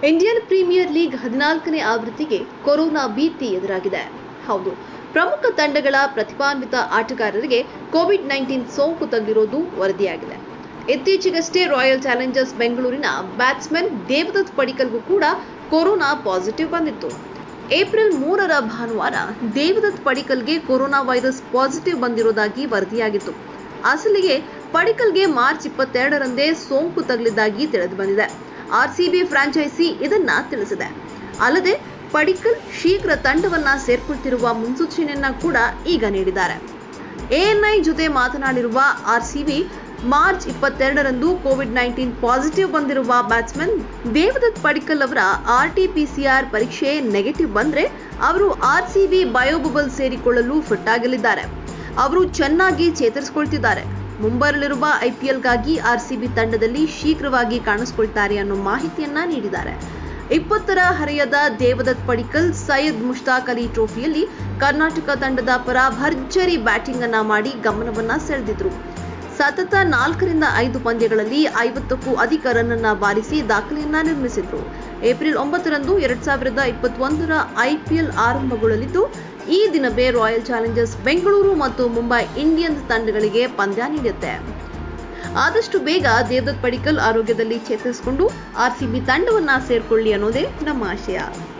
Indian premier league ಹದಿನಾಲ್ಕನೇ ಆವೃತ್ತಿಗೆ corona ಭೀತಿ ಎದುರಾಗಿದೆ ಹೌದು ಪ್ರಮುಖ ತಂಡಗಳ ಪ್ರತಿಭಾನ್ವಿತ ಆಟಗಾರರಿಗೆ ಕೋವಿಡ್ ನೈನ್ಟೀನ್ ಸೋಂಕು ತಗುಲಿರೋದು ವರದಿಯಾಗಿದೆ ಇತ್ತೀಚೆಗಷ್ಟೇ ರಾಯಲ್ ಚಾಲೆಂಜರ್ಸ್ ಬೆಂಗಳೂರಿನ ಬ್ಯಾಟ್ಸ್ಮನ್ ದೇವದತ್ ಪಡಿಕಲ್ಗೂ ಕೂಡ ಕೊರೋನಾ ಪಾಸಿಟಿವ್ ಬಂದಿತ್ತು ಏಪ್ರಿಲ್ ಮೂರರ ಭಾನುವಾರ ದೇವದತ್ ಪಡಿಕಲ್ಗೆ ಕೊರೋನಾ ವೈರಸ್ ಪಾಸಿಟಿವ್ ಬಂದಿರೋದಾಗಿ ವರದಿಯಾಗಿತ್ತು ಅಸಲಿಗೆ ಪಡಿಕಲ್ಗೆ ಮಾರ್ಚ್ ಇಪ್ಪತ್ತೆರಡರಂದೇ ಸೋಂಕು ತಗುಲಿದ್ದಾಗಿ ತಿಳಿದು ಬಂದಿದೆ ಆರ್ಸಿಬಿ ಫ್ರಾಂಚೈಸಿ ಇದನ್ನ ತಿಳಿಸಿದೆ ಅಲ್ಲದೆ ಪಡಿಕಲ್ ಶೀಘ್ರ ತಂಡವನ್ನ ಸೇರ್ಕೊಳ್ತಿರುವ ಮುನ್ಸೂಚನೆಯನ್ನ ಕೂಡ ಈಗ ನೀಡಿದ್ದಾರೆ ಎಎನ್ಐ ಜೊತೆ ಮಾತನಾಡಿರುವ ಆರ್ಸಿಬಿ ಮಾರ್ಚ್ ಇಪ್ಪತ್ತೆರಡರಂದು ಕೋವಿಡ್ ನೈನ್ಟೀನ್ ಪಾಸಿಟಿವ್ ಬಂದಿರುವ ಬ್ಯಾಟ್ಸ್ಮನ್ ದೇವದತ್ ಪಡಿಕಲ್ ಅವರ ಆರ್ಟಿಪಿಸಿಆರ್ ಪರೀಕ್ಷೆ ನೆಗೆಟಿವ್ ಬಂದ್ರೆ ಅವರು ಆರ್ಸಿಬಿ ಬಯೋಬಬಲ್ ಸೇರಿಕೊಳ್ಳಲು ಫಿಟ್ ಆಗಲಿದ್ದಾರೆ ಅವರು ಚೆನ್ನಾಗಿ ಚೇತರಿಸಿಕೊಳ್ತಿದ್ದಾರೆ ಮುಂಬರಲಿರುವ ಐಪಿಎಲ್ಗಾಗಿ ಆರ್ಸಿಬಿ ತಂಡದಲ್ಲಿ ಶೀಘ್ರವಾಗಿ ಕಾಣಿಸಿಕೊಳ್ತಾರೆ ಅನ್ನೋ ಮಾಹಿತಿಯನ್ನ ನೀಡಿದ್ದಾರೆ ಇಪ್ಪತ್ತರ ಹರೆಯದ ದೇವದತ್ ಪಡಿಕಲ್ ಸೈಯದ್ ಮುಷ್ತಾಕ್ ಅಲಿ ಟ್ರೋಫಿಯಲ್ಲಿ ಕರ್ನಾಟಕ ತಂಡದ ಪರ ಭರ್ಜರಿ ಬ್ಯಾಟಿಂಗ್ ಅನ್ನ ಮಾಡಿ ಗಮನವನ್ನ ಸೆಳೆದಿದ್ರು ಸತತ ನಾಲ್ಕರಿಂದ ಐದು ಪಂದ್ಯಗಳಲ್ಲಿ ಐವತ್ತಕ್ಕೂ ಅಧಿಕ ರನ್ ಅನ್ನ ಬಾರಿಸಿ ದಾಖಲೆಯನ್ನ ನಿರ್ಮಿಸಿದ್ರು ಏಪ್ರಿಲ್ ಒಂಬತ್ತರಂದು ಎರಡ್ ಸಾವಿರದ ಇಪ್ಪತ್ತೊಂದರ ಐಪಿಎಲ್ ಆರಂಭಗೊಳ್ಳಲಿದ್ದು ಈ ದಿನವೇ ರಾಯಲ್ ಚಾಲೆಂಜರ್ಸ್ ಬೆಂಗಳೂರು ಮತ್ತು ಮುಂಬೈ ಇಂಡಿಯನ್ಸ್ ತಂಡಗಳಿಗೆ ಪಂದ್ಯ ನೀಡುತ್ತೆ ಆದಷ್ಟು ಬೇಗ ದೇವದತ್ ಪಡಿಕಲ್ ಆರೋಗ್ಯದಲ್ಲಿ ಚೇತರಿಸಿಕೊಂಡು ಆರ್ಸಿಬಿ ತಂಡವನ್ನ ಸೇರ್ಕೊಳ್ಳಿ ಅನ್ನೋದೇ ನಮ್ಮ ಆಶಯ